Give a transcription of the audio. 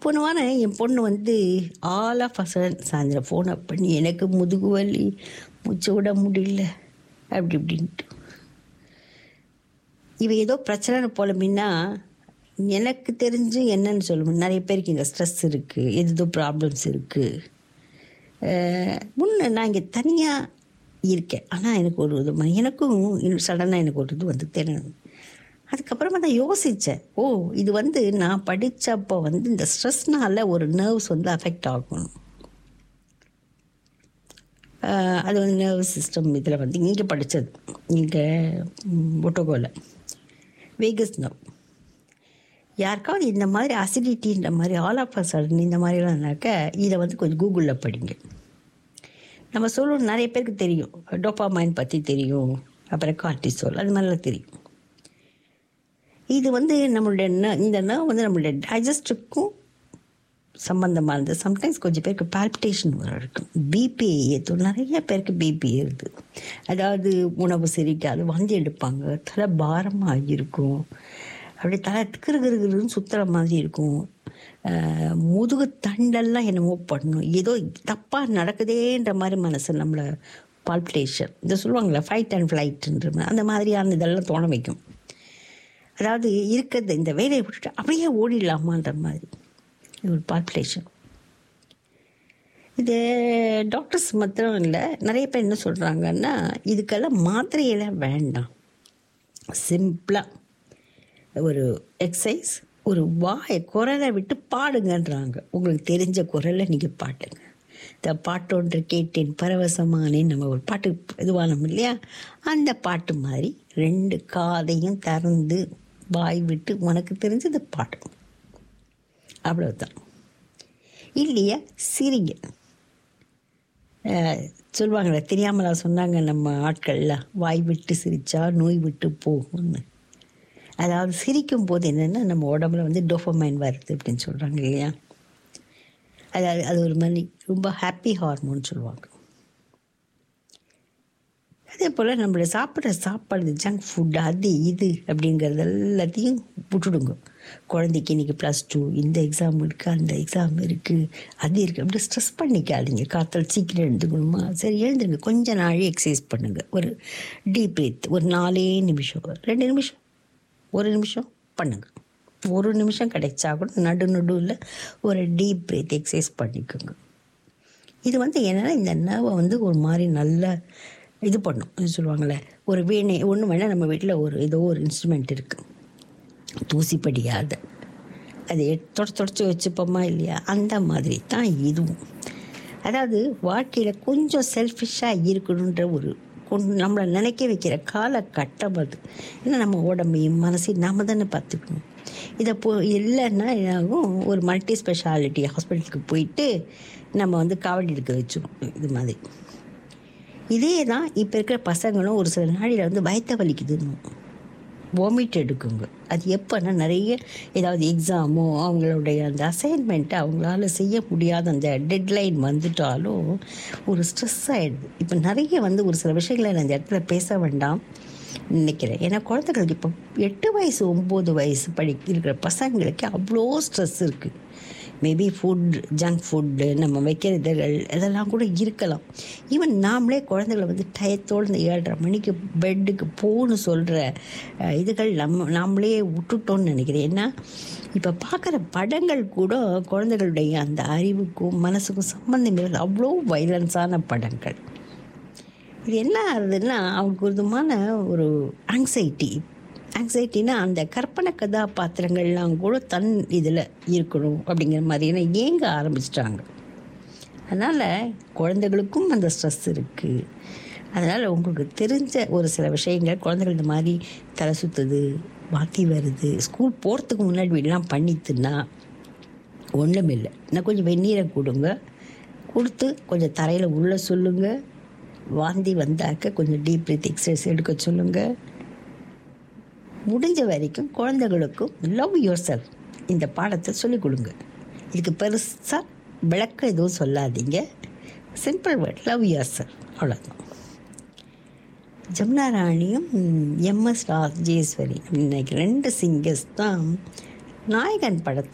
போன வாரம் என் பொண்ணு வந்து ஆல் ஆஃப் அசன் சாயந்தரம் ஃபோனை பண்ணி எனக்கு முதுகு வலி மூச்சு விட முடியல அப்படி இப்படின்ட்டு இவ ஏதோ பிரச்சனை புலம்பின்னா எனக்கு தெரிஞ்சு என்னன்னு சொல்லுவேன் நிறைய பேருக்கு இங்கே ஸ்ட்ரெஸ் இருக்குது எதோ ப்ராப்ளம்ஸ் இருக்குது முன்ன நான் இங்கே தனியாக இருக்கேன் ஆனால் எனக்கு ஒரு இது ம- எனக்கும் சடனாக எனக்கு ஒரு இது வந்து தெரியும் அதுக்கப்புறமா நான் யோசித்தேன் ஓ இது வந்து நான் படித்தப்போ வந்து இந்த ஸ்ட்ரெஸ்னால ஒரு நர்வ்ஸ் வந்து அஃபெக்ட் ஆகும் ஆஹ் அது வந்து நர்வஸ் சிஸ்டம் இதில் வந்து இங்கே படித்தது இங்கே ஒட்டோகோவில் வேகஸ் நர்வ் யாருக்காவது இந்த மாதிரி அசிடிட்டின்ற மாதிரி ஆல் ஆஃப் அ சடன் இந்த மாதிரிலாம்னாக்க இதை வந்து கொஞ்சம் கூகுளில் படிங்க நம்ம சொல்லணும் நிறைய பேருக்கு தெரியும் டோப்பாமைன் பற்றி தெரியும் அப்புறம் கார்டிசோல் அது மாதிரிலாம் தெரியும் இது வந்து நம்மளுடைய ந- இந்த நர்வ் வந்து நம்மளுடைய டைஜஸ்டுக்கும் சம்மந்தமானது சம்டைம்ஸ் கொஞ்சம் பேருக்கு பால்பிட்டேஷன் வர இருக்கும் பிபி ஏற்றும் நிறைய பேருக்கு பிபி ஏறுது அதாவது உணவு செரிக்காது வாந்தி எடுப்பாங்க தலை பாரமாக இருக்கும் அப்படியே தலை கிரு கிரு கிருன்னு சுற்றுற மாதிரி இருக்கும் அஹ் முதுகு தண்டெல்லாம் என்னமோ பண்ணும் ஏதோ தப்பாக நடக்குதேன்ற மாதிரி மனசு நம்மளை பால்பிட்டேஷன் இதை சொல்லுவாங்களே ஃபைட் அண்ட் ஃப்ளைட்டுன்ற மாதிரி அந்த மாதிரியான இதெல்லாம் தோண வைக்கும் அதாவது இருக்கிறது இந்த வேலையை விட்டுட்டு அப்படியே ஓடிடலாமான்ற மாதிரி இது ஒரு பாப்புலேஷன் இது டாக்டர்ஸ் மாத்திரம் இல்லை நிறைய பேர் என்ன சொல்கிறாங்கன்னா இதுக்கெல்லாம் மாத்திரையெல்லாம் வேண்டாம் சிம்பிளாக ஒரு எக்ஸசைஸ் ஒரு வாயை குரலை விட்டு பாடுங்கன்றாங்க உங்களுக்கு தெரிஞ்ச குரலை நீங்கள் பாட்டுங்க இந்த பாட்டொன்று கேட்டேன் பரவசமானேன் நம்ம ஒரு பாட்டு இதுவானோம் இல்லையா அந்த பாட்டு மாதிரி ரெண்டு காதையும் திறந்து வாய் விட்டு உனக்கு தெரிஞ்சது பாட்டு அவ்வளவுதான் இல்லையா சிரிங்க அஹ், சொல்லுவாங்களே தெரியாமலா சொன்னாங்க நம்ம ஆட்கள்லாம் வாய் விட்டு சிரிச்சா நோய் விட்டு போகும்னு அதாவது சிரிக்கும் போது என்னென்னா நம்ம உடம்புல வந்து டோஃபமைன் வருது அப்படின்னு சொல்கிறாங்க இல்லையா அதாவது அது ஒரு மாதிரி ரொம்ப ஹாப்பி ஹார்மோன் சொல்லுவாங்க அதே போல் நம்மளை சாப்பிட்ற சாப்பாடு ஜங்க் ஃபுட் அது இது அப்படிங்கிறது எல்லாத்தையும் விட்டுடுங்க குழந்தைக்கு இன்றைக்கி ப்ளஸ் டூ இந்த எக்ஸாம் இருக்குது அந்த எக்ஸாம் இருக்குது அது இருக்குது அப்படி ஸ்ட்ரெஸ் பண்ணிக்காதீங்க காத்தால் சீக்கிரம் எழுந்துக்கணுமா சரி எழுந்துருங்க கொஞ்ச நாளே எக்ஸசைஸ் பண்ணுங்கள் ஒரு டீப் பிரீத் ஒரு நாலே நிமிஷம் ரெண்டு நிமிஷம் ஒரு நிமிஷம் பண்ணுங்க ஒரு நிமிஷம் கிடைச்சா கூட நடு நடுவில் ஒரு டீப் பிரீத் எக்ஸசைஸ் பண்ணிக்கோங்க இது வந்து என்னென்னா இந்த நர்வை வந்து ஒரு மாதிரி நல்ல இது பண்ணும் இது சொல்லுவாங்கள்ல ஒரு வீணை ஒன்று வேணால் நம்ம வீட்டில் ஒரு ஏதோ ஒரு இன்ஸ்ட்ருமெண்ட் இருக்குது தூசி படியாத அதை தொடச்சு தொடச்சி வச்சுப்போமா இல்லையா அந்த மாதிரி தான் இதுவும் அதாவது வாழ்க்கையில் கொஞ்சம் செல்ஃபிஷாக இருக்கணுன்ற ஒரு கொண்டு நம்மளை நினைக்க வைக்கிற காலகட்டம் அது ஏன்னா நம்ம உடம்பையும் மனசையும் நாம தானே பார்த்துக்கணும் இதை போ இல்லைன்னா என்னாகும் ஒரு மல்டி ஸ்பெஷாலிட்டி ஹாஸ்பிட்டலுக்கு போயிட்டு நம்ம வந்து காவடி எடுக்க வச்சுருவோம் இது மாதிரி இதே தான் இப்போ இருக்கிற பசங்களும் ஒரு சில நாளில் வந்து வயத்த வலிக்குதுன்னு வாமிட் எடுக்குங்க அது எப்போன்னா நிறைய ஏதாவது எக்ஸாமோ அவங்களுடைய அந்த அசைன்மெண்ட்டை அவங்களால செய்ய முடியாத அந்த டெட்லைன் வந்துட்டாலும் ஒரு ஸ்ட்ரெஸ் ஆகிடுது இப்போ நிறைய வந்து ஒரு சில விஷயங்களை நான் இந்த இடத்துல பேச வேண்டாம் நினைக்கிறேன் ஏன்னா குழந்தைகளுக்கு இப்போ எட்டு வயசு ஒம்பது வயசு படி இருக்கிற பசங்களுக்கு அவ்வளோ ஸ்ட்ரெஸ் இருக்குது மேபி ஃபுட் ஜங்க் ஃபுட்டு நம்ம வைக்கிறதுகள் இதெல்லாம் கூட இருக்கலாம் ஈவன் நாமளே குழந்தைகளை வந்து டயத்தோடு இந்த ஏழரை மணிக்கு பெட்டுக்கு போன்னு சொல்கிற இதுகள் நம்ம நாமளே விட்டுட்டோம்னு நினைக்கிறேன் ஏன்னா இப்போ பார்க்குற படங்கள் கூட குழந்தைகளுடைய அந்த அறிவுக்கும் மனசுக்கும் சம்மந்தம் இல்லாத அவ்வளோ வைலன்ஸான படங்கள் இது என்ன ஆகுதுன்னா அவங்களுக்கு ஒரு விதமான ஒரு ஆங்ஸைட்டி ஆங்ஸைட்டினா அந்த கற்பனை கதாபாத்திரங்கள்லாம் கூட தன் இதில் இருக்கணும் அப்படிங்கிற மாதிரியான ஏங்க ஆரம்பிச்சிட்டாங்க அதனால் குழந்தைகளுக்கும் அந்த ஸ்ட்ரெஸ் இருக்குது அதனால் உங்களுக்கு தெரிஞ்ச ஒரு சில விஷயங்கள் குழந்தைகள் இந்த மாதிரி தலை சுற்றுது வாத்தி வருது ஸ்கூல் போகிறதுக்கு முன்னாடி வீடெலாம் பண்ணித்துன்னா ஒன்றும் இல்லை இன்னும் கொஞ்சம் வெந்நீரை கொடுங்க கொடுத்து கொஞ்சம் தரையில் உள்ள சொல்லுங்கள் வாந்தி வந்தாக்க கொஞ்சம் டீப் பிரீத் எக்ஸசைஸ் எடுக்க சொல்லுங்கள் முடிஞ்ச வரைக்கும் குழந்தைகளுக்கும் லவ் யுவர் செல்ஃப் இந்த பாடத்தை சொல்லிக் கொடுங்க இதுக்கு பெருசாக விளக்கம் எதுவும் சொல்லாதீங்க simple word love yourself அவ்வளோதான் ஜமுனா ராணியும் எம்எஸ் ராஜேஸ்வரி அப்படின்னு நினைக்கிறேன் ரெண்டு சிங்கர்ஸ் தான் நாயகன் படத்தை